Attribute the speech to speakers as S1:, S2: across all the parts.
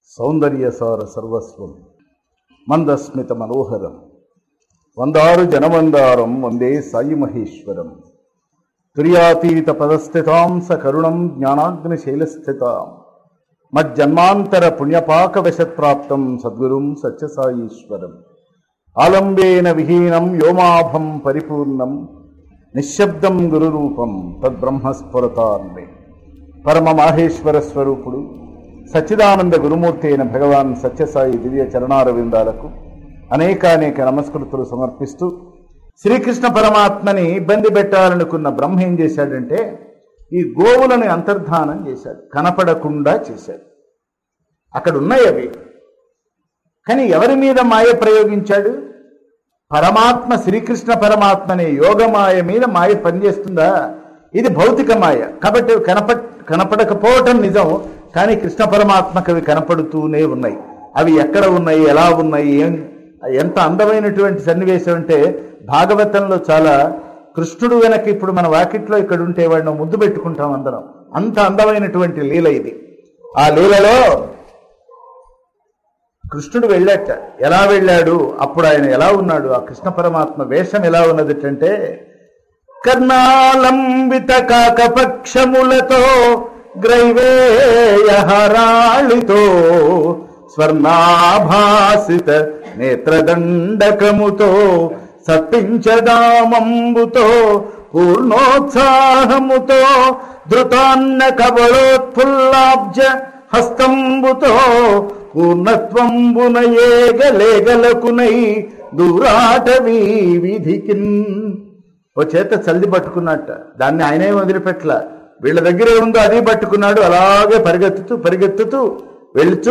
S1: సౌందర్యసార సర్వస్వం మందస్మిత మనోహరం వందారు జనమందారం వందే సాయి మహేశ్వరం తుర్యాతీత పదస్థితాం స కరుణం జ్ఞానాగ్నిశైలస్థితాం మజ్జన్మాంతర పుణ్యపాక వశత్ప్రాప్తం సద్గురుం సత్యసాయీశ్వరం ఆలంబేన విహీనం వ్యోమాభం పరిపూర్ణం నిశ్శబ్దం గురురూపం తద్బ్రహ్మస్ఫురతాన్మే పరమ మాహేశ్వర స్వరూపుడు సచ్చిదానంద గురుమూర్తి అయిన భగవాన్ సత్యసాయి దివ్య చరణారవిందాలకు అనేకానేక నమస్కృతులు సమర్పిస్తూ శ్రీకృష్ణ పరమాత్మని ఇబ్బంది పెట్టాలనుకున్న బ్రహ్మ ఏం చేశాడంటే ఈ గోవులను అంతర్ధానం చేశాడు కనపడకుండా చేశాడు అక్కడ ఉన్నాయి అవి కానీ ఎవరి మీద మాయ ప్రయోగించాడు పరమాత్మ శ్రీకృష్ణ పరమాత్మ అనే యోగమాయ మీద మాయ పనిచేస్తుందా ఇది భౌతిక మాయ కాబట్టి కనప కనపడకపోవటం నిజం కానీ కృష్ణ పరమాత్మకు అవి కనపడుతూనే ఉన్నాయి అవి ఎక్కడ ఉన్నాయి ఎలా ఉన్నాయి ఏం ఎంత అందమైనటువంటి సన్నివేశం అంటే భాగవతంలో చాలా కృష్ణుడు వెనక ఇప్పుడు మన వాకిట్లో ఇక్కడ ఉంటే వాడిని ముద్దు పెట్టుకుంటాం అందరం అంత అందమైనటువంటి లీల ఇది ఆ లీలలో కృష్ణుడు వెళ్ళాట ఎలా వెళ్ళాడు అప్పుడు ఆయన ఎలా ఉన్నాడు ఆ కృష్ణ పరమాత్మ వేషం ఎలా ఉన్నదిటంటే కర్ణాలంబిత కాకపక్షములతో గ్రైవేయహరాళితో స్వర్ణాభాసిత నేత్రదండకముతో సప్పించదామంబుతో పూర్ణోత్సాహముతో ధృతాన్న కబళోత్ఫుల్లాబ్జ హస్తంబుతో పూర్ణత్వంబున ఏగలేగలకునై దూరాటవీ విధికిన్ ఓ చేత చల్ది పట్టుకున్నట్ట దాన్ని ఆయనే వదిలిపెట్టల వీళ్ళ దగ్గరే ఉందో అది పట్టుకున్నాడు అలాగే పరిగెత్తుతూ పరిగెత్తుతూ వెళుతూ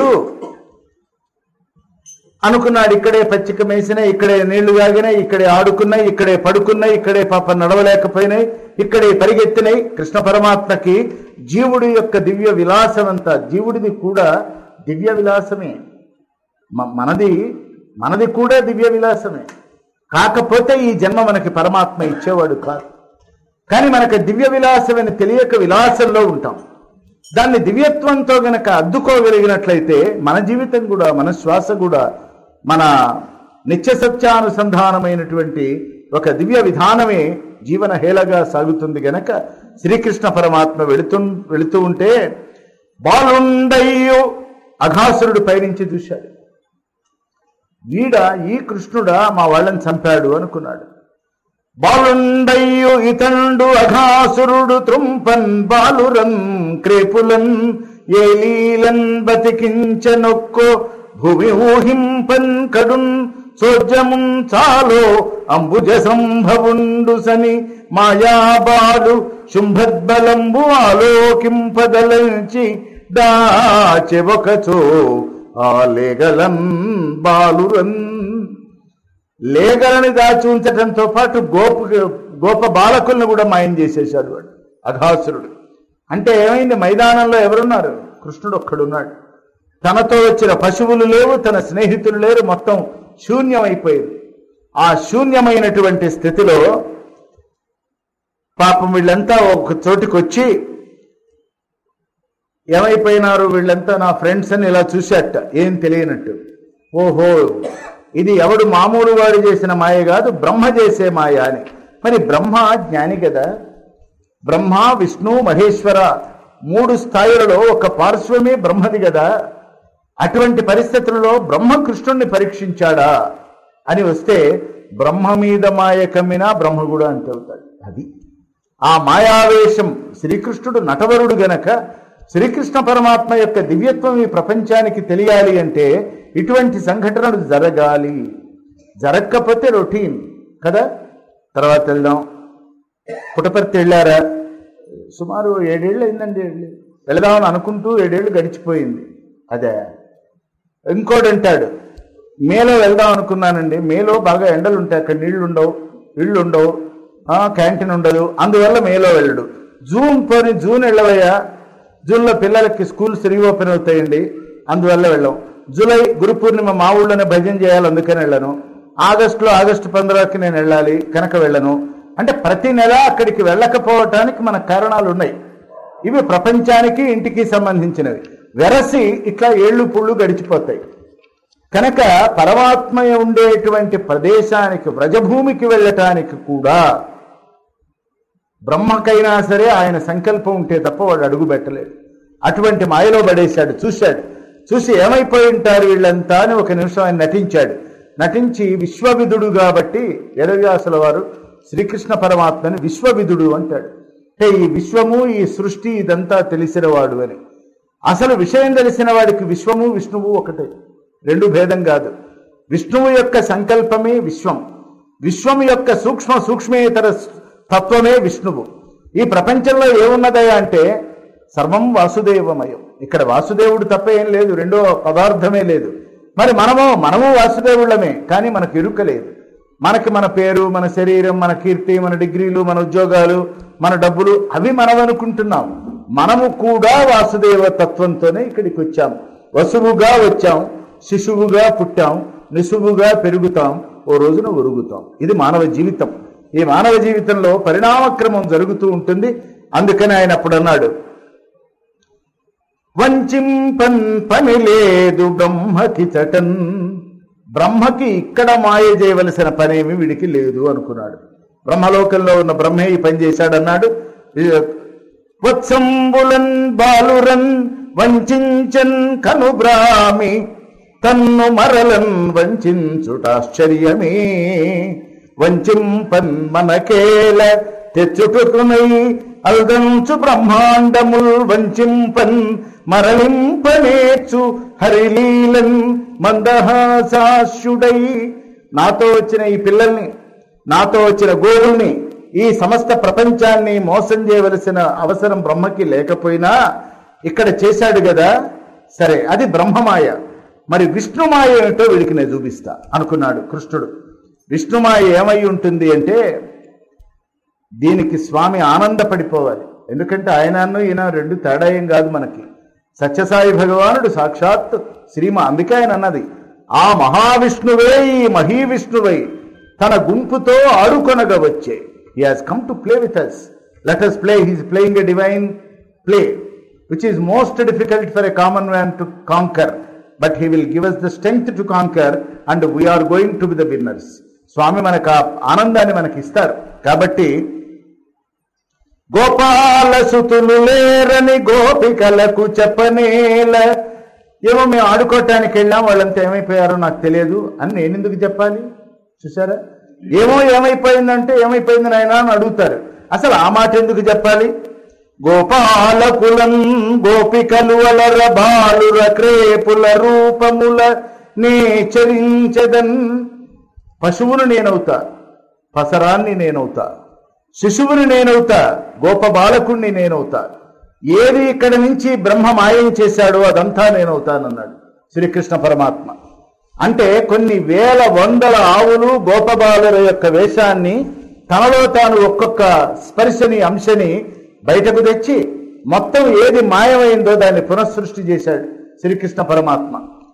S1: అనుకున్నాడు ఇక్కడే పచ్చిక మేసినాయి ఇక్కడే నీళ్లు తాగినాయి ఇక్కడే ఆడుకున్నాయి ఇక్కడే పడుకున్నాయి ఇక్కడే పాప నడవలేకపోయినాయి ఇక్కడే పరిగెత్తినాయి కృష్ణ పరమాత్మకి జీవుడి యొక్క దివ్య విలాసం అంతా జీవుడిది కూడా దివ్య విలాసమే మ- మనది మనది కూడా దివ్య విలాసమే కాకపోతే ఈ జన్మ మనకి పరమాత్మ ఇచ్చేవాడు కాదు కానీ మనకు దివ్య విలాసం అని తెలియక విలాసంలో ఉంటాం దాన్ని దివ్యత్వంతో గనక అద్దుకోగలిగినట్లయితే మన జీవితం కూడా మన శ్వాస కూడా మన నిత్య సత్యానుసంధానమైనటువంటి ఒక దివ్య విధానమే జీవన హేళగా సాగుతుంది గనక శ్రీకృష్ణ పరమాత్మ వెళుతూ వెళుతూ ఉంటే బాలుండయ్యో అఘాసురుడు పైనుంచి చూశాడు వీడ ఈ కృష్ణుడా మా వాళ్ళని చంపాడు అనుకున్నాడు బాలుండయ్యు ఇతండు అఘాసురుడు త్రుంపన్ బాలురన్ క్రేపులన్ ఏలీలన్ బతికించనొక్కో భువి ఊహింపన్ కడున్ సోజ్యమున్ చాలో అంబుజ సంభవుండు సని మాయాబాలు శుంభద్బలంబు ఆలోకింపదలంచి దాచె ఒకచో ఆ లేగలన్ బాలురన్ లేగలని దాచి ఉంచడంతో పాటు గోప గోప బాలకులను కూడా మాయం చేసేశాడు వాడు అఘాసురుడు అంటే ఏమైంది మైదానంలో ఎవరున్నారు కృష్ణుడు ఒక్కడున్నాడు తనతో వచ్చిన పశువులు లేవు తన స్నేహితులు లేరు మొత్తం శూన్యమైపోయింది ఆ శూన్యమైనటువంటి స్థితిలో పాపం వీళ్ళంతా ఒక చోటికి వచ్చి ఏమైపోయినారు వీళ్ళంతా నా ఫ్రెండ్స్ అని ఇలా చూశాట ఏం తెలియనట్టు ఓహో ఇది ఎవడు మామూలు వాడు చేసిన మాయ కాదు బ్రహ్మ చేసే మాయ అని మరి బ్రహ్మ జ్ఞాని కదా బ్రహ్మ విష్ణు మహేశ్వర మూడు స్థాయిలలో ఒక పార్శ్వమే బ్రహ్మది కదా అటువంటి పరిస్థితులలో బ్రహ్మ కృష్ణుణ్ణి పరీక్షించాడా అని వస్తే బ్రహ్మ మీద మాయ కమ్మినా బ్రహ్మ కూడా అంతే అవుతాడు అది ఆ మాయావేశం శ్రీకృష్ణుడు నటవరుడు గనక శ్రీకృష్ణ పరమాత్మ యొక్క దివ్యత్వం ఈ ప్రపంచానికి తెలియాలి అంటే ఇటువంటి సంఘటనలు జరగాలి జరగకపోతే రొటీన్ కదా తర్వాత వెళ్దాం పుటపర్తి వెళ్ళారా సుమారు ఏడేళ్ళు అయిందండి ఏళ్ళు వెళదామని అనుకుంటూ ఏడేళ్ళు గడిచిపోయింది అదే ఇంకోటి అంటాడు మేలో వెళ్దాం అనుకున్నానండి మేలో బాగా ఎండలు ఉంటాయి అక్కడ నీళ్లు ఉండవు ఇళ్ళు ఉండవు ఆ, క్యాంటీన్ ఉండదు అందువల్ల మేలో వెళ్ళడు జూన్ పోని జూన్ వెళ్ళవయ్యా జూన్లో పిల్లలకి స్కూల్స్ రీఓపెన్ అవుతాయండి అందువల్ల వెళ్ళాం జూలై గురు పూర్ణిమ మా ఊళ్ళోనే భజన చేయాలి అందుకని వెళ్ళను ఆగస్టులో ఆగస్టు పంద్రాకి నేను వెళ్ళాలి కనుక వెళ్ళను అంటే ప్రతి నెల అక్కడికి వెళ్ళకపోవటానికి మన కారణాలు ఉన్నాయి ఇవి ప్రపంచానికి ఇంటికి సంబంధించినవి వెరసి ఇట్లా ఏళ్ళు పుళ్ళు గడిచిపోతాయి కనుక పరమాత్మ ఉండేటువంటి ప్రదేశానికి వ్రజభూమికి వెళ్ళటానికి కూడా బ్రహ్మకైనా సరే ఆయన సంకల్పం ఉంటే తప్ప వాడు అడుగు పెట్టలేడు అటువంటి మాయలో పడేశాడు చూశాడు చూసి ఏమైపోయి ఉంటారు వీళ్ళంతా అని ఒక నిమిషం ఆయన నటించాడు నటించి విశ్వవిధుడు కాబట్టి వేదవ్యాసుల వారు శ్రీకృష్ణ పరమాత్మని విశ్వవిధుడు అంటాడు అంటే ఈ విశ్వము ఈ సృష్టి ఇదంతా తెలిసినవాడు అని అసలు విషయం తెలిసిన వాడికి విశ్వము విష్ణువు ఒకటే రెండు భేదం కాదు విష్ణువు యొక్క సంకల్పమే విశ్వం విశ్వం యొక్క సూక్ష్మ సూక్ష్మేతర తత్వమే విష్ణువు ఈ ప్రపంచంలో ఏమున్నదయా అంటే సర్వం వాసుదేవమయం ఇక్కడ వాసుదేవుడు తప్ప ఏం లేదు రెండో పదార్థమే లేదు మరి మనము మనము వాసుదేవుళ్ళమే కానీ మనకు ఎరుక లేదు మనకి మన పేరు మన శరీరం మన కీర్తి మన డిగ్రీలు మన ఉద్యోగాలు మన డబ్బులు అవి మనం అనుకుంటున్నాం మనము కూడా వాసుదేవ తత్వంతోనే ఇక్కడికి వచ్చాం వసువుగా వచ్చాం శిశువుగా పుట్టాం నిసువుగా పెరుగుతాం ఓ రోజున ఒరుగుతాం ఇది మానవ జీవితం ఈ మానవ జీవితంలో పరిణామక్రమం జరుగుతూ ఉంటుంది అందుకని ఆయన అప్పుడు అన్నాడు వంచింపన్ పని లేదు బ్రహ్మకి చటన్ బ్రహ్మకి ఇక్కడ మాయ చేయవలసిన పనేమి వీడికి లేదు అనుకున్నాడు బ్రహ్మలోకంలో ఉన్న బ్రహ్మే ఈ పని చేశాడన్నాడు వత్సంబులన్ బాలురన్ వంచన్ కనుబ్రామి తన్ను మరలన్ వంచుటాశ్చర్యమే వంచింపన్ మనకేల తెచ్చుటకునై అల్దంచు బ్రహ్మాండముల్ వంచింపన్ మరలింపనేర్చు హరిలీలన్ మందహాసాస్యుడై నాతో వచ్చిన ఈ పిల్లల్ని నాతో వచ్చిన గోవుల్ని ఈ సమస్త ప్రపంచాన్ని మోసం చేయవలసిన అవసరం బ్రహ్మకి లేకపోయినా ఇక్కడ చేశాడు కదా సరే అది బ్రహ్మమాయ మరి విష్ణుమాయ ఏమిటో వీడికి నేను చూపిస్తా అనుకున్నాడు కృష్ణుడు విష్ణుమాయ ఏమై ఉంటుంది అంటే దీనికి స్వామి ఆనందపడిపోవాలి ఎందుకంటే ఆయనను ఈయన రెండు తేడా ఏం కాదు మనకి సత్యసాయి భగవానుడు సాక్షాత్ శ్రీమ అందుకే ఆయన అన్నది ఆ మహావిష్ణువే ఈ మహీవిష్ణువై తన గుంపుతో ఆడుకొనగా వచ్చే he has come to play with us let us play he's playing a divine play which is most difficult for a common man to conquer but he will give us the strength to conquer and we are going to be the winners Swami మనకు ఆ ఆనందాన్ని మనకి ఇస్తారు కాబట్టి గోపాల సుతులు లేరని గోపికలకు చెప్పనేల ఏమో మేము ఆడుకోవటానికి వెళ్ళాం వాళ్ళంతా ఏమైపోయారో నాకు తెలియదు అని నేను ఎందుకు చెప్పాలి చూసారా ఏమో ఏమైపోయిందంటే ఏమైపోయింది నాయనా అని అడుగుతారు అసలు ఆ మాట ఎందుకు చెప్పాలి గోపాలకులం గోపికలు అలర బాలుర క్రేపుల రూపముల నే చరించదన్ పశువును నేనవుతా పసరాన్ని నేనవుతా శిశువుని నేనవుతా గోప బాలకుణ్ణి నేనవుతా ఏది ఇక్కడి నుంచి బ్రహ్మ మాయం చేశాడో అదంతా నేనవుతానన్నాడు శ్రీకృష్ణ పరమాత్మ అంటే కొన్ని వేల వందల ఆవులు గోపబాలుల యొక్క వేషాన్ని తనలో తాను ఒక్కొక్క స్పర్శని అంశని బయటకు తెచ్చి మొత్తం ఏది మాయమైందో దాన్ని పునఃసృష్టి చేశాడు శ్రీకృష్ణ పరమాత్మ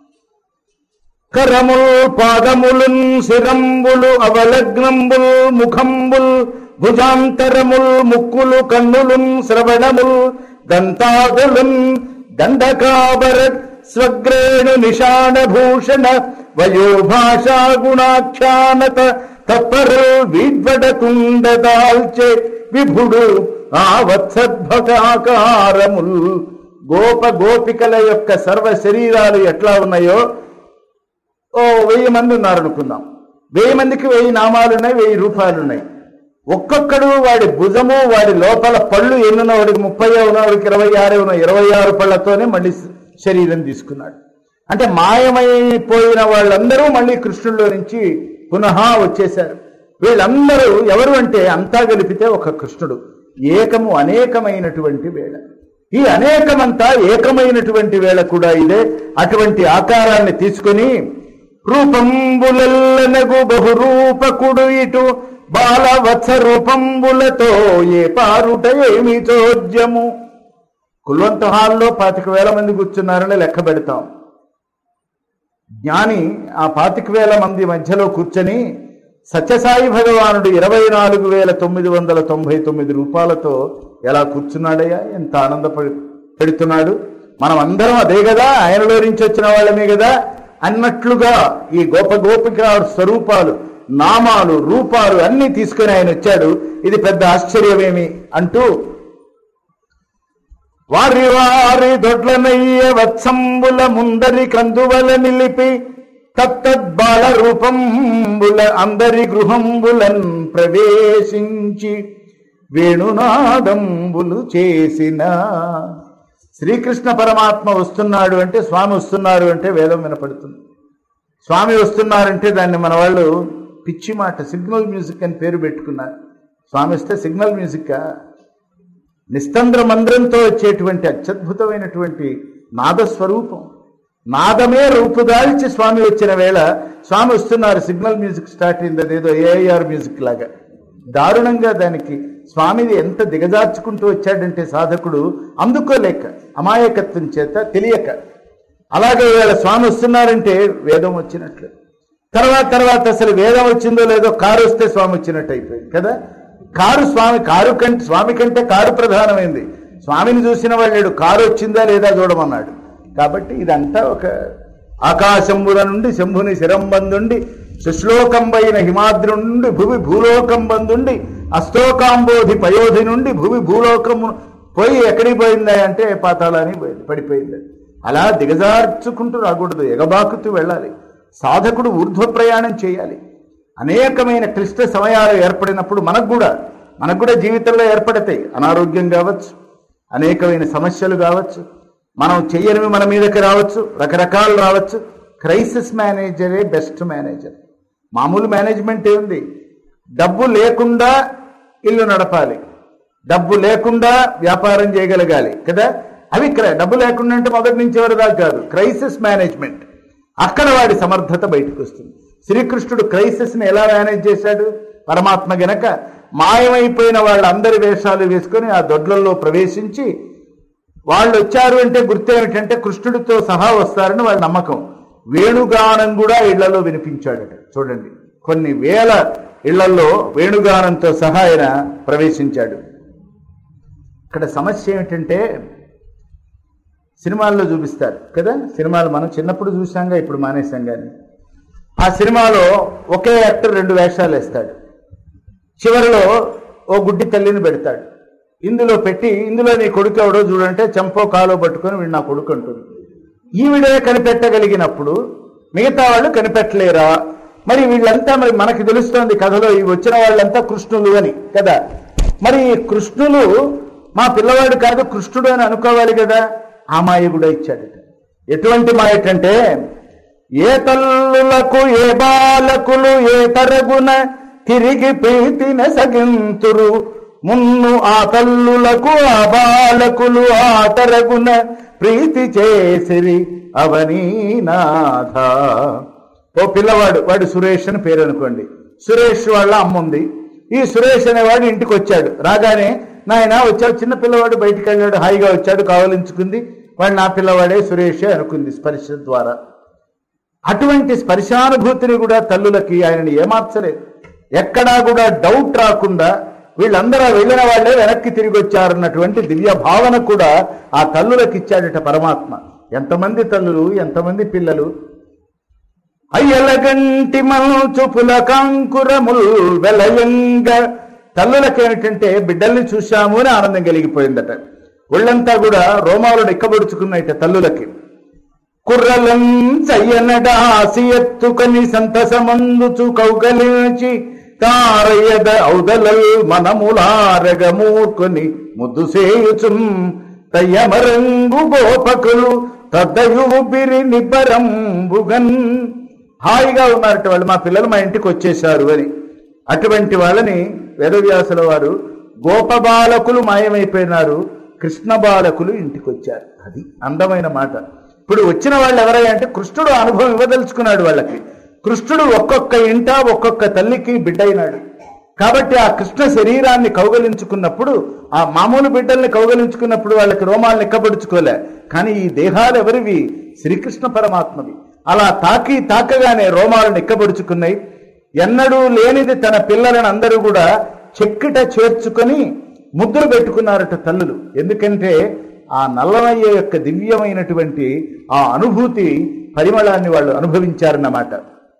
S1: కరముల్ పాదములున్ శిరంబులు అవలగ్నంబుల్ ముఖంబుల్ భుజాంతరముల్ ముక్కులు కన్నులున్ శ్రవణముల్ దంతాదులున్ దండకాబర స్వగ్రేణు నిషాణ భూషణ వయోభాషా గుణాఖ్యానత తప్పరు వీడ్వడకుండ దాల్చే విభుడు ఆ వత్సద్భకారముల్ గోప గోపికల యొక్క సర్వ శరీరాలు ఎట్లా ఉన్నాయో ఓ వెయ్యి మంది ఉన్నారు అనుకుందాం వెయ్యి మందికి వెయ్యి నామాలు ఉన్నాయి వెయ్యి రూపాయలు ఉన్నాయి ఒక్కొక్కడు వాడి భుజము వాడి లోపల పళ్ళు ఎన్నున్న వాడికి ముప్పై ఉన్నవాడికి ఇరవై ఆరు ఉన్న ఇరవై ఆరు పళ్ళతోనే మళ్ళీ శరీరం తీసుకున్నాడు అంటే మాయమైపోయిన వాళ్ళందరూ మళ్ళీ కృష్ణుల్లో నుంచి పునః వచ్చేశారు వీళ్ళందరూ ఎవరు అంటే అంతా గలిపితే ఒక కృష్ణుడు ఏకము అనేకమైనటువంటి వేళ ఈ అనేకమంతా ఏకమైనటువంటి వేళ కూడా ఇదే అటువంటి ఆకారాన్ని తీసుకొని రూపంబులెల్లనగు బహురూపకుడు ఇటు బాలవత్స రూపంబులతో ఏ పారుట ఏమి చోద్యము కుల్వంత హాల్లో పాతిక వేల మంది కూర్చున్నారని లెక్క పెడతాం జ్ఞాని ఆ పాతిక వేల మంది మధ్యలో కూర్చొని సత్యసాయి భగవానుడు ఇరవై నాలుగు వేల తొమ్మిది వందల తొంభై తొమ్మిది రూపాయలతో ఎలా కూర్చున్నాడయ్యా ఎంత ఆనందపడి పెడుతున్నాడు మనం అందరం అదే కదా ఆయనలో నుంచి వచ్చిన వాళ్ళమే కదా అన్నట్లుగా ఈ గోప గోపిక స్వరూపాలు నామాలు రూపాలు అన్ని తీసుకొని ఆయన వచ్చాడు ఇది పెద్ద ఆశ్చర్యమేమి అంటూ వారి వారి దొడ్లనయ్య వత్సంబుల ముందరి కందువల నిలిపి తత్తద్బాల రూపంబుల అందరి గృహంబులన్ ప్రవేశించి వేణునాదంబులు చేసిన శ్రీకృష్ణ పరమాత్మ వస్తున్నాడు అంటే స్వామి వస్తున్నారు అంటే వేదం వినపడుతుంది స్వామి వస్తున్నారంటే దాన్ని మన వాళ్ళు పిచ్చి మాట సిగ్నల్ మ్యూజిక్ అని పేరు పెట్టుకున్నారు స్వామి వస్తే సిగ్నల్ మ్యూజిక్ నిస్తంద్ర మంద్రంతో వచ్చేటువంటి అత్యద్భుతమైనటువంటి నాదస్వరూపం నాదమే రూపుదాల్చి స్వామి వచ్చిన వేళ స్వామి వస్తున్నారు సిగ్నల్ మ్యూజిక్ స్టార్ట్ అయింది అదేదో ఏఐఆర్ మ్యూజిక్ లాగా దారుణంగా దానికి స్వామిని ఎంత దిగజార్చుకుంటూ వచ్చాడంటే సాధకుడు అందుకోలేక అమాయకత్వం చేత తెలియక అలాగే వేళ స్వామి వస్తున్నారంటే వేదం వచ్చినట్లు తర్వాత తర్వాత అసలు వేదం వచ్చిందో లేదో కారు వస్తే స్వామి వచ్చినట్టు అయిపోయింది కదా కారు స్వామి కారు కంటే స్వామి కంటే కారు ప్రధానమైంది స్వామిని చూసిన వాళ్ళు కారు వచ్చిందా లేదా చూడమన్నాడు కాబట్టి ఇదంతా ఒక ఆకాశంబుల నుండి శంభుని శిరంబందుండి సుశ్లోకంబైన హిమాద్రి నుండి భువి భూలోకం బందుండి అస్తోకాంబోధి పయోధి నుండి భువి భూలోకము పోయి ఎక్కడికి పోయిందా అంటే పాతాళానికి పోయింది పడిపోయింది అలా దిగజార్చుకుంటూ రాకూడదు ఎగబాకుతూ వెళ్ళాలి సాధకుడు ఊర్ధ్వ ప్రయాణం చేయాలి అనేకమైన క్లిష్ట సమయాలు ఏర్పడినప్పుడు మనకు కూడా మనకు కూడా జీవితంలో ఏర్పడతాయి అనారోగ్యం కావచ్చు అనేకమైన సమస్యలు కావచ్చు మనం చెయ్యనివి మన మీదకి రావచ్చు రకరకాలు రావచ్చు క్రైసిస్ మేనేజరే బెస్ట్ మేనేజర్ మామూలు మేనేజ్మెంట్ ఏముంది డబ్బు లేకుండా ఇల్లు నడపాలి డబ్బు లేకుండా వ్యాపారం చేయగలగాలి కదా అవి క్ర- డబ్బు లేకుండా అంటే మొదటి నుంచి ఎవరి దాకా కాదు క్రైసిస్ మేనేజ్మెంట్ అక్కడ వాడి సమర్థత బయటకు వస్తుంది శ్రీకృష్ణుడు క్రైసిస్ ని ఎలా మేనేజ్ చేశాడు పరమాత్మ గనక మాయమైపోయిన వాళ్ళందరి వేషాలు వేసుకొని ఆ దొడ్లలో ప్రవేశించి వాళ్ళు వచ్చారు అంటే గుర్తేమిటంటే కృష్ణుడితో సహా వస్తారని వాళ్ళ నమ్మకం వేణుగానం కూడా ఇళ్లలో వినిపించాడట చూడండి కొన్ని వేల ఇళ్లలో వేణుగానంతో సహా ఆయన ప్రవేశించాడు ఇక్కడ సమస్య ఏమిటంటే సినిమాల్లో చూపిస్తారు కదా సినిమాలు మనం చిన్నప్పుడు చూసాంగా ఇప్పుడు మానేసాం కానీ ఆ సినిమాలో ఒకే యాక్టర్ రెండు వేషాలు వేస్తాడు చివరిలో ఓ గుడ్డి తల్లిని పెడతాడు ఇందులో పెట్టి ఇందులో నీ కొడుకు ఎవడో చూడంటే చెంపో కాలో పట్టుకొని వీడు నా కొడుకు అంటుంది ఈవిడే కనిపెట్టగలిగినప్పుడు మిగతా వాళ్ళు కనిపెట్టలేరా మరి వీళ్ళంతా మరి మనకి తెలుస్తోంది కథలో ఈ వచ్చిన వాళ్ళంతా కృష్ణులు అని కదా మరి ఈ కృష్ణులు మా పిల్లవాడు కాదు కృష్ణుడు అని అనుకోవాలి కదా ఆ మాయ కూడా ఇచ్చాడట ఎటువంటి మాయటంటే ఏ తల్లులకు ఏ బాలకులు ఏ తరగున తిరిగి ప్రీతిన సగింతురు మున్ను ఆ తల్లులకు ఆ బాలకులు ఆ తరగున ప్రీతి చేసిరి అవనీనాథ ఓ పిల్లవాడు వాడు సురేష్ అని పేరు అనుకోండి సురేష్ వాళ్ళ అమ్మ ఉంది ఈ సురేష్ అనేవాడు ఇంటికి వచ్చాడు రాగానే నాయన వచ్చాడు చిన్న పిల్లవాడు బయటికి వెళ్ళాడు హాయిగా వచ్చాడు కావలించుకుంది వాడు నా పిల్లవాడే సురేషే అనుకుంది స్పర్శ ద్వారా అటువంటి స్పర్శానుభూతిని కూడా తల్లులకి ఆయనని ఏమార్చలేదు ఎక్కడా కూడా డౌట్ రాకుండా వీళ్ళందరూ వెళ్ళిన వాళ్ళే వెనక్కి తిరిగి వచ్చారన్నటువంటి దివ్య భావన కూడా ఆ తల్లులకు ఇచ్చాడట పరమాత్మ ఎంతమంది తల్లులు ఎంతమంది పిల్లలు అయ్యలగంటి మంచు పులకాంకురముల్ వెలయంగ తల్లులకేమిటంటే బిడ్డల్ని చూశాము అని ఆనందం కలిగిపోయిందట ఒళ్ళంతా కూడా రోమాలు ఎక్కబడుచుకున్నాయిట తల్లులకి కుర్రలం చయ్యనడాసి ఎత్తుకని సంతసమందుచు కౌగలించి తారయ్యద ఔదలల్ మనములారగ మూర్కొని ముద్దు సేయుచున్ తయ్యమరంగు గోపకులు తద్దయుబిరి నిబ్బరంబుగన్ హాయిగా ఉన్నారట వాళ్ళు మా పిల్లలు మా ఇంటికి వచ్చేశారు అని అటువంటి వాళ్ళని వేదవ్యాసుల వారు గోప బాలకులు మాయమైపోయినారు కృష్ణ బాలకులు ఇంటికి వచ్చారు అది అందమైన మాట ఇప్పుడు వచ్చిన వాళ్ళు ఎవరయ్యా అంటే కృష్ణుడు అనుభవం ఇవ్వదలుచుకున్నాడు వాళ్ళకి కృష్ణుడు ఒక్కొక్క ఇంట ఒక్కొక్క తల్లికి బిడ్డ అయినాడు కాబట్టి ఆ కృష్ణ శరీరాన్ని కౌగలించుకున్నప్పుడు ఆ మామూలు బిడ్డల్ని కౌగలించుకున్నప్పుడు వాళ్ళకి రోమాలను ఎక్కబడుచుకోలే కానీ ఈ దేహాలు ఎవరివి శ్రీకృష్ణ పరమాత్మవి అలా తాకి తాకగానే రోమాలను ఎక్కబడుచుకున్నాయి ఎన్నడూ లేనిది తన పిల్లలను అందరూ కూడా చెక్కిట చేర్చుకొని ముద్దులు పెట్టుకున్నారట తల్లులు ఎందుకంటే ఆ నల్లమయ్య యొక్క దివ్యమైనటువంటి ఆ అనుభూతి పరిమళాన్ని వాళ్ళు అనుభవించారన్నమాట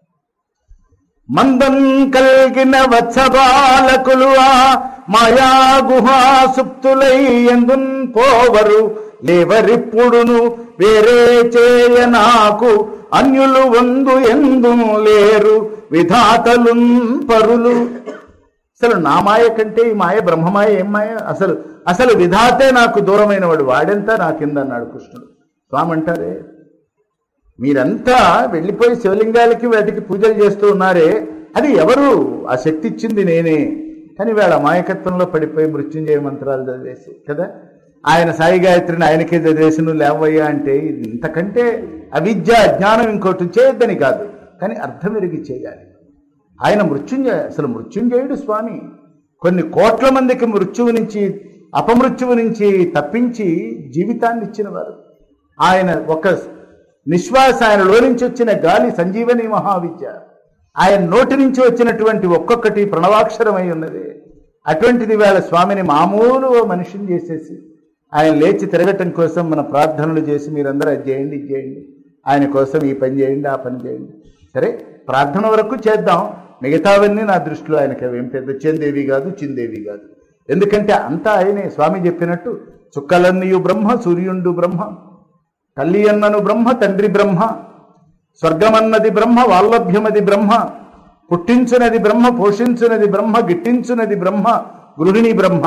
S1: మందం కలిగిన వత్సబాలకులు ఆ మాయా గుహా సుప్తులై ఎందున్ పోవరు లేవరిప్పుడును వేరే చేయ నాకు అన్యులు వందు ఎందు లేరు విధాతలు పరులు అసలు నా మాయ కంటే ఈ మాయ బ్రహ్మమాయ ఏం మాయ అసలు అసలు విధాతే నాకు దూరమైన వాడు వాడెంత నా కింద అన్నాడు కృష్ణుడు స్వామి అంటారే మీరంతా వెళ్ళిపోయి శివలింగాలకి వాటికి పూజలు చేస్తూ ఉన్నారే అది ఎవరు ఆ శక్తి ఇచ్చింది నేనే కానీ వాళ్ళ అమాయకత్వంలో పడిపోయి మృత్యుంజయ మంత్రాలు చదివేసి కదా ఆయన సాయి గాయత్రిని ఆయనకే చదివేసి నువ్వు లేవయ్యా అంటే ఇది ఇంతకంటే అవిద్య అజ్ఞానం ఇంకోటి చేయొద్దని కాదు కానీ అర్థం ఎరిగి చేయాలి ఆయన మృత్యుంజయ అసలు మృత్యుంజయుడు స్వామి కొన్ని కోట్ల మందికి మృత్యువు నుంచి అపమృత్యువు నుంచి తప్పించి జీవితాన్ని ఇచ్చినవారు ఆయన ఒక నిశ్వాస ఆయనలో నుంచి వచ్చిన గాలి సంజీవని మహావిద్య ఆయన నోటి నుంచి వచ్చినటువంటి ఒక్కొక్కటి ప్రణవాక్షరమై ఉన్నది అటువంటిది వేళ స్వామిని మామూలు ఓ మనిషిని చేసేసి ఆయన లేచి తిరగటం కోసం మన ప్రార్థనలు చేసి మీరందరూ అది చేయండి ఇది చేయండి ఆయన కోసం ఈ పని చేయండి ఆ పని చేయండి సరే ప్రార్థన వరకు చేద్దాం మిగతావన్నీ నా దృష్టిలో ఆయనకి అవేం పెద్ద చందేవి కాదు చిందేవి కాదు ఎందుకంటే అంతా ఆయనే స్వామి చెప్పినట్టు చుక్కలన్నీయు బ్రహ్మ సూర్యుండు బ్రహ్మ తల్లి అన్నను బ్రహ్మ తండ్రి బ్రహ్మ స్వర్గమన్నది బ్రహ్మ వాల్లభ్యమది బ్రహ్మ పుట్టించునది బ్రహ్మ పోషించునది బ్రహ్మ గిట్టించునది బ్రహ్మ గృహిణి బ్రహ్మ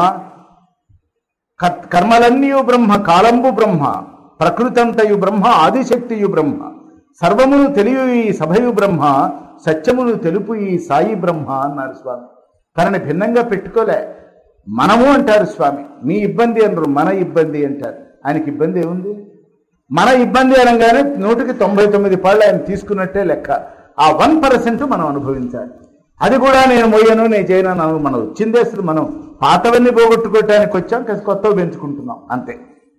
S1: కర్- కర్మలన్నీయు బ్రహ్మ కాలంబు బ్రహ్మ ప్రకృతంతయు బ్రహ్మ ఆదిశక్తియు బ్రహ్మ సర్వమును తెలియు ఈ సభయు బ్రహ్మ సత్యమును తెలుపు ఈ సాయి బ్రహ్మ అన్నారు స్వామి తనని భిన్నంగా పెట్టుకోలే మనము అంటారు స్వామి మీ ఇబ్బంది అనరు మన ఇబ్బంది అంటారు ఆయనకి ఇబ్బంది ఏముంది మన ఇబ్బంది అనగానే నూటికి తొంభై తొమ్మిది పాళ్ళు ఆయన తీసుకున్నట్టే లెక్క ఆ వన్ పర్సెంట్ మనం అనుభవించాలి అది కూడా నేను మోయను నేను చేయను అని అను- మనం వచ్చిందే అసలు మనం పాతవన్నీ పోగొట్టుకోవటానికి వచ్చాం కాస్త కొత్తవి పెంచుకుంటున్నాం అంతే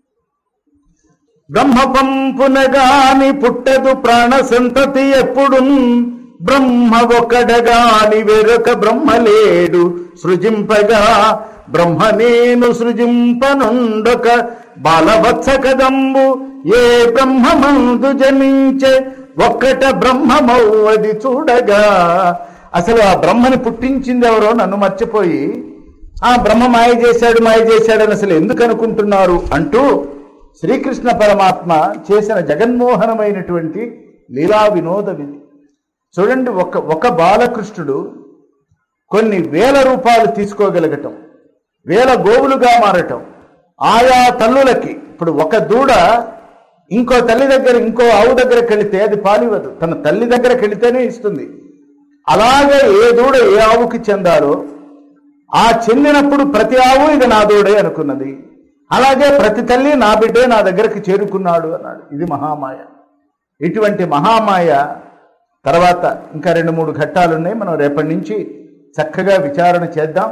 S1: బ్రహ్మ పంపునగాని పుట్టదు ప్రాణ సంతతి ఎప్పుడు బ్రహ్మ ఒకడగాని వేరొక బ్రహ్మ లేడు సృజింపగా బ్రహ్మ నేను సృజింపనుండొక బాలవత్స కదంబు ఏ బ్రహ్మమందు జనించే ఒక్కట బ్రహ్మమౌవది చూడగా అసలు ఆ బ్రహ్మని పుట్టించింది ఎవరో నన్ను మర్చిపోయి ఆ బ్రహ్మ మాయ చేశాడు మాయ చేశాడని అసలు ఎందుకు అనుకుంటున్నారు అంటూ శ్రీకృష్ణ పరమాత్మ చేసిన జగన్మోహనమైనటువంటి లీలా వినోద విధి చూడండి ఒక ఒక బాలకృష్ణుడు కొన్ని వేల రూపాయలు తీసుకోగలగటం వేల గోవులుగా మారటం ఆయా తల్లులకి ఇప్పుడు ఒక దూడ ఇంకో తల్లి దగ్గర ఇంకో ఆవు దగ్గరికి వెళితే అది పాలివ్వదు తన తల్లి దగ్గరికి వెళితేనే ఇస్తుంది అలాగే ఏ దూడ ఏ ఆవుకి చెందాలో ఆ చెందినప్పుడు ప్రతి ఆవు ఇది నా దూడే అనుకున్నది అలాగే ప్రతి తల్లి నా బిడ్డే నా దగ్గరికి చేరుకున్నాడు అన్నాడు ఇది మహామాయ ఇటువంటి మహామాయ తర్వాత ఇంకా రెండు మూడు ఘట్టాలు ఉన్నాయి మనం రేపటి నుంచి చక్కగా విచారణ చేద్దాం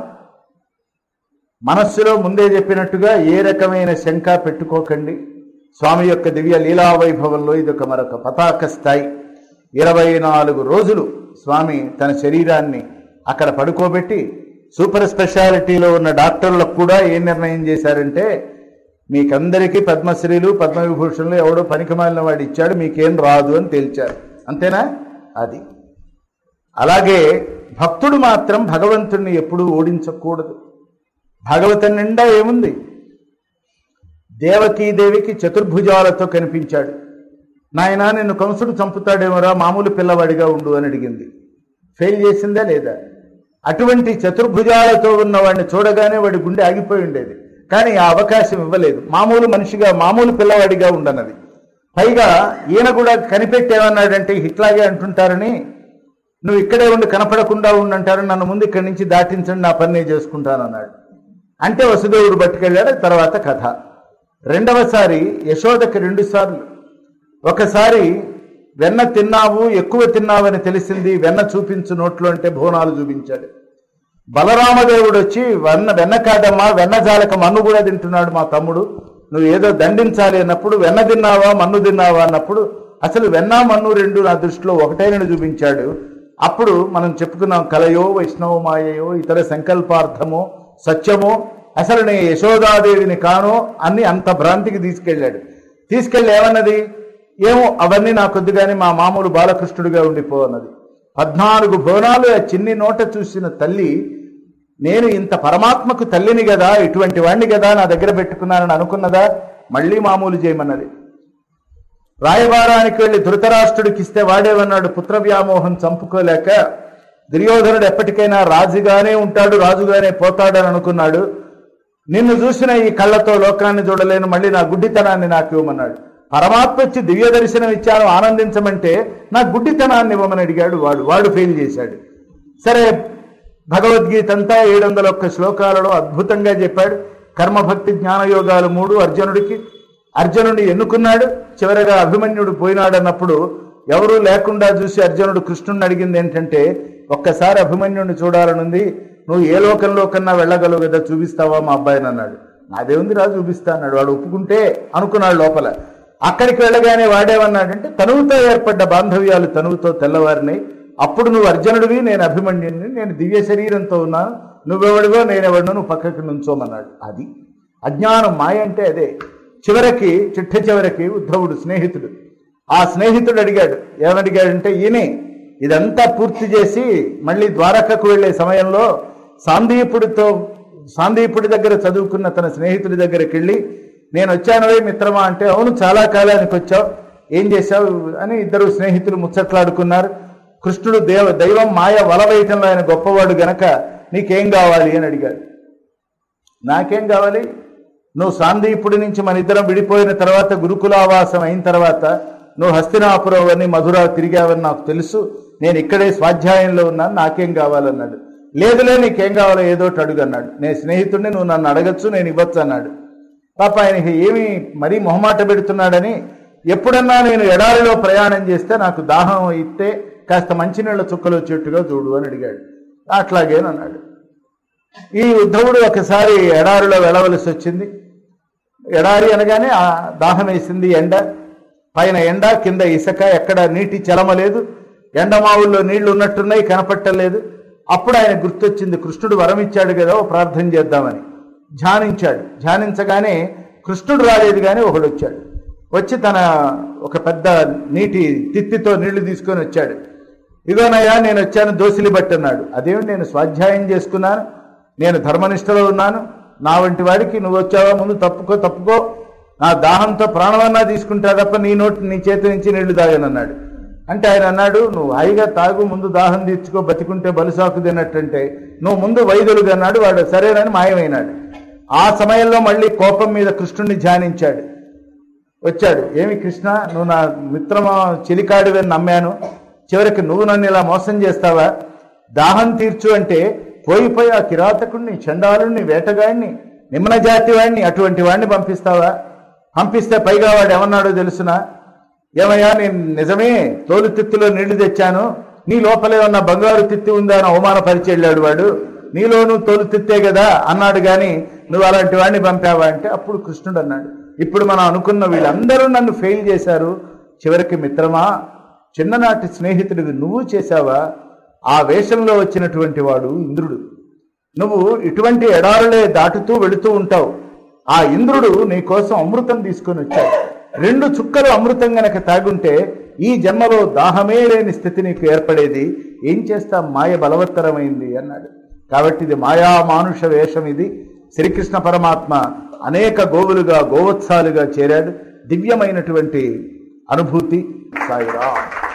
S1: మనస్సులో ముందే చెప్పినట్టుగా ఏ రకమైన శంక పెట్టుకోకండి స్వామి యొక్క దివ్య లీలా వైభవంలో ఇది ఒక మరొక పతాక స్థాయి ఇరవై నాలుగు రోజులు స్వామి తన శరీరాన్ని అక్కడ పడుకోబెట్టి సూపర్ స్పెషాలిటీలో ఉన్న డాక్టర్లకు కూడా ఏం నిర్ణయం చేశారంటే మీకందరికీ పద్మశ్రీలు పద్మవిభూషణలు ఎవడో పనికిమాలిన వాడు ఇచ్చాడు మీకేం రాదు అని తేల్చారు అంతేనా అది అలాగే భక్తుడు మాత్రం భగవంతుణ్ణి ఎప్పుడూ ఓడించకూడదు భాగవతం నిండా ఏముంది దేవకీదేవికి చతుర్భుజాలతో కనిపించాడు నాయనా నిన్ను కంసుడు చంపుతాడేమోరా మామూలు పిల్లవాడిగా ఉండు అని అడిగింది ఫెయిల్ చేసిందా లేదా అటువంటి చతుర్భుజాలతో ఉన్నవాడిని చూడగానే వాడి గుండె ఆగిపోయి ఉండేది కానీ ఆ అవకాశం ఇవ్వలేదు మామూలు మనిషిగా మామూలు పిల్లవాడిగా ఉండనది పైగా ఈయన కూడా కనిపెట్టేమన్నాడంటే ఇట్లాగే అంటుంటారని నువ్వు ఇక్కడే ఉండి కనపడకుండా ఉండంటారు నన్ను ముందు ఇక్కడి నుంచి దాటించండి నా పని నేను చేసుకుంటానన్నాడు అంటే వసుదేవుడు పట్టుకెళ్ళాడు తర్వాత కథ రెండవసారి యశోదకి రెండు సార్లు ఒకసారి వెన్న తిన్నావు ఎక్కువ తిన్నావని తెలిసింది వెన్న చూపించు నోట్లో అంటే భువనాలు చూపించాడు బలరామదేవుడు వచ్చి వెన్న వెన్న కాదమ్మా వెన్న జాలక మన్ను కూడా తింటున్నాడు మా తమ్ముడు నువ్వు ఏదో దండించాలి అన్నప్పుడు వెన్న తిన్నావా మన్ను తిన్నావా అన్నప్పుడు అసలు వెన్న మన్ను రెండు నా దృష్టిలో ఒకటైనని చూపించాడు అప్పుడు మనం చెప్పుకున్నాం కలయో వైష్ణవ మాయయో ఇతర సంకల్పార్థమో సత్యమో అసలు నేను యశోదాదేవిని కాను అన్ని అంత భ్రాంతికి తీసుకెళ్ళాడు తీసుకెళ్ళి ఏమన్నది ఏమో అవన్నీ నా కొద్దిగానే మా మామూలు బాలకృష్ణుడిగా ఉండిపో అన్నది పద్నాలుగు భువనాలు ఆ చిన్ని నోట చూసిన తల్లి నేను ఇంత పరమాత్మకు తల్లిని కదా ఇటువంటి వాణ్ణి కదా నా దగ్గర పెట్టుకున్నానని అనుకున్నదా మళ్ళీ మామూలు చేయమన్నది రాయబారానికి వెళ్లి ధృతరాష్ట్రుడికి ఇస్తే వాడేమన్నాడు పుత్ర వ్యామోహం చంపుకోలేక దుర్యోధనుడు ఎప్పటికైనా రాజుగానే ఉంటాడు రాజుగానే పోతాడని అనుకున్నాడు నిన్ను చూసిన ఈ కళ్ళతో లోకాన్ని చూడలేను మళ్ళీ నా గుడ్డితనాన్ని నాకు ఇవ్వమన్నాడు పరమాత్మ వచ్చి దివ్య దర్శనం ఇచ్చాను ఆనందించమంటే నా గుడ్డితనాన్ని ఇవ్వమని అడిగాడు వాడు వాడు ఫెయిల్ చేశాడు సరే భగవద్గీత అంతా ఏడు వందల ఒక్క శ్లోకాలలో అద్భుతంగా చెప్పాడు కర్మభక్తి జ్ఞానయోగాలు మూడు అర్జునుడికి అర్జునుడిని ఎన్నుకున్నాడు చివరగా అభిమన్యుడు పోయినాడన్నప్పుడు ఎవరూ లేకుండా చూసి అర్జునుడు కృష్ణుడిని అడిగింది ఏంటంటే ఒక్కసారి అభిమన్యుడిని చూడాలనుంది నువ్వు ఏ లోకంలో కన్నా వెళ్ళగలవు కదా చూపిస్తావా మా అబ్బాయిని అన్నాడు నాదేముంది రా చూపిస్తా అన్నాడు వాడు ఒప్పుకుంటే అనుకున్నాడు లోపల అక్కడికి వెళ్ళగానే వాడేమన్నాడంటే తనువుతో ఏర్పడ్డ బాంధవ్యాలు తనువుతో తెల్లవారినాయి అప్పుడు నువ్వు అర్జునుడివి నేను అభిమన్యుడిని నేను దివ్య శరీరంతో ఉన్నాను నువ్వెవడివో నేనెవడినో నువ్వు పక్కకి నుంచోమన్నాడు అది అజ్ఞానం మాయ అంటే అదే చివరికి చిట్ట చివరికి ఉద్ధవుడు స్నేహితుడు ఆ స్నేహితుడు అడిగాడు ఏమడిగాడంటే ఈయనే ఇదంతా పూర్తి చేసి మళ్ళీ ద్వారకకు వెళ్ళే సమయంలో సాందీపుడితో సాందీపుడి దగ్గర చదువుకున్న తన స్నేహితుడి దగ్గరికి వెళ్ళి నేను వచ్చానవే మిత్రమా అంటే అవును చాలా కాలానికి వచ్చావు ఏం చేశావు అని ఇద్దరు స్నేహితులు ముచ్చట్లాడుకున్నారు కృష్ణుడు దేవ దైవం మాయ వలవేయటంలో ఆయన గొప్పవాడు గనక నీకేం కావాలి అని అడిగాడు నాకేం కావాలి నువ్వు సాందీపుడి నుంచి మన ఇద్దరం విడిపోయిన తర్వాత గురుకులావాసం అయిన తర్వాత నువ్వు హస్తినాపురం అని మధుర తిరిగావని నాకు తెలుసు నేను ఇక్కడే స్వాధ్యాయంలో ఉన్నాను నాకేం కావాలన్నాడు లేదులే నీకేం కావాలో ఏదో ఒకటి అడుగు అన్నాడు నేను స్నేహితుడిని నువ్వు నన్ను అడగచ్చు నేను ఇవ్వచ్చు అన్నాడు పాప ఆయనకి ఏమి మరీ మొహమాట పెడుతున్నాడని ఎప్పుడన్నా నేను ఎడారిలో ప్రయాణం చేస్తే నాకు దాహం ఇస్తే కాస్త మంచినీళ్ళ చుక్కలు వచ్చేట్టుగా చూడు అని అడిగాడు అట్లాగేనన్నాడు ఈ ఉద్ధవుడు ఒకసారి ఎడారిలో వెళ్ళవలసి వచ్చింది ఎడారి అనగానే ఆ దాహం వేసింది ఎండ పైన ఎండ కింద ఇసుక ఎక్కడ నీటి చలమ లేదు ఎండమావుల్లో నీళ్లు ఉన్నట్టున్నాయి కనపట్టలేదు అప్పుడు ఆయన గుర్తొచ్చింది కృష్ణుడు వరం ఇచ్చాడు కదా ఓ ప్రార్థన చేద్దామని ధ్యానించాడు ధ్యానించగానే కృష్ణుడు రాలేదు కానీ ఒకడు వచ్చాడు వచ్చి తన ఒక పెద్ద నీటి తిత్తితో నీళ్లు తీసుకొని వచ్చాడు ఇగోనయ్యా నేను వచ్చాను దోసిలి బట్టి అన్నాడు అదేమిటి నేను స్వాధ్యాయం చేసుకున్నాను నేను ధర్మనిష్టలో ఉన్నాను నా వంటి వాడికి నువ్వు వచ్చావా ముందు తప్పుకో తప్పుకో నా దాహంతో ప్రాణమన్నా తీసుకుంటా తప్ప నీ నోటి నీ చేతి నుంచి నీళ్లు తాగానన్నాడు అంటే ఆయన అన్నాడు నువ్వు హాయిగా తాగు ముందు దాహం తీర్చుకో బతికుంటే బలుసాకు తిన్నట్టంటే నువ్వు ముందు వైద్యులుగా అన్నాడు వాడు సరేనని మాయమైనాడు ఆ సమయంలో మళ్ళీ కోపం మీద కృష్ణుడిని ధ్యానించాడు వచ్చాడు ఏమి కృష్ణ నువ్వు నా మిత్రమా చెలికాడివని నమ్మాను చివరికి నువ్వు నన్ను ఇలా మోసం చేస్తావా దాహం తీర్చు అంటే పోయిపోయి ఆ కిరాతకుడిని చండాలుణ్ణి వేటగాడిని నిమ్మన జాతి వాడిని అటువంటి వాడిని పంపిస్తావా పంపిస్తే పైగా వాడు ఏమన్నాడో తెలుసునా ఏమయ్యా నేను నిజమే తోలు తిత్తిలో నీళ్లు తెచ్చాను నీ లోపలే ఉన్న బంగారు తిత్తి ఉందా అని అవమానపరిచి వెళ్ళాడు వాడు నీలోనూ తోలు తిత్తే కదా అన్నాడు గాని నువ్వు అలాంటి వాడిని పంపావా అంటే అప్పుడు కృష్ణుడు అన్నాడు ఇప్పుడు మనం అనుకున్న వీళ్ళందరూ నన్ను ఫెయిల్ చేశారు చివరికి మిత్రమా చిన్ననాటి స్నేహితుడివి నువ్వు చేశావా ఆ వేషంలో వచ్చినటువంటి వాడు ఇంద్రుడు నువ్వు ఇటువంటి ఎడారులే దాటుతూ వెళుతూ ఉంటావు ఆ ఇంద్రుడు నీ కోసం అమృతం తీసుకొని వచ్చాడు రెండు చుక్కలు అమృతం గనక తాగుంటే ఈ జన్మలో దాహమే లేని స్థితి నీకు ఏర్పడేది ఏం చేస్తా మాయ బలవత్తరమైంది అన్నాడు కాబట్టి ఇది మాయా మానుష వేషం ఇది శ్రీకృష్ణ పరమాత్మ అనేక గోవులుగా గోవత్సాలుగా చేరాడు దివ్యమైనటువంటి అనుభూతి సాయిరా